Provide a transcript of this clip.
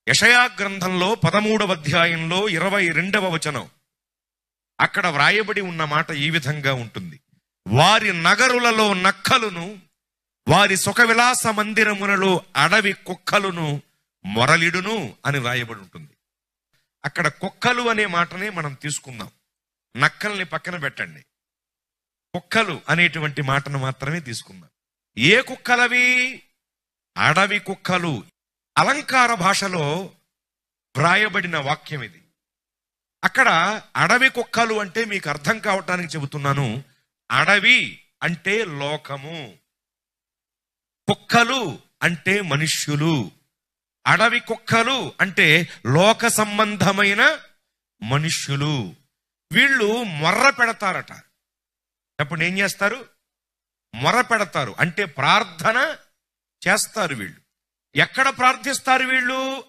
యషయా గ్రంథంలో పదమూడవ అధ్యాయంలో ఇరవై రెండవ వచనం అక్కడ వ్రాయబడి ఉన్న మాట ఈ విధంగా ఉంటుంది వారి నగరులలో నక్కలును వారి సుఖ విలాస మందిరములలో అడవి కుక్కలును మొరలిడును అని వ్రాయబడి ఉంటుంది అక్కడ కుక్కలు అనే మాటనే మనం తీసుకుందాం నక్కల్ని పక్కన పెట్టండి కుక్కలు అనేటువంటి మాటను మాత్రమే తీసుకుందాం ఏ కుక్కలవి అడవి కుక్కలు అలంకార భాషలో వ్రాయబడిన వాక్యం ఇది అక్కడ అడవి కుక్కలు అంటే మీకు అర్థం కావటానికి చెబుతున్నాను అడవి అంటే లోకము కుక్కలు అంటే మనుష్యులు అడవి కుక్కలు అంటే లోక సంబంధమైన మనుష్యులు వీళ్ళు మొర్ర పెడతారట అప్పుడు ఏం చేస్తారు మొర పెడతారు అంటే ప్రార్థన చేస్తారు వీళ్ళు ఎక్కడ ప్రార్థిస్తారు వీళ్ళు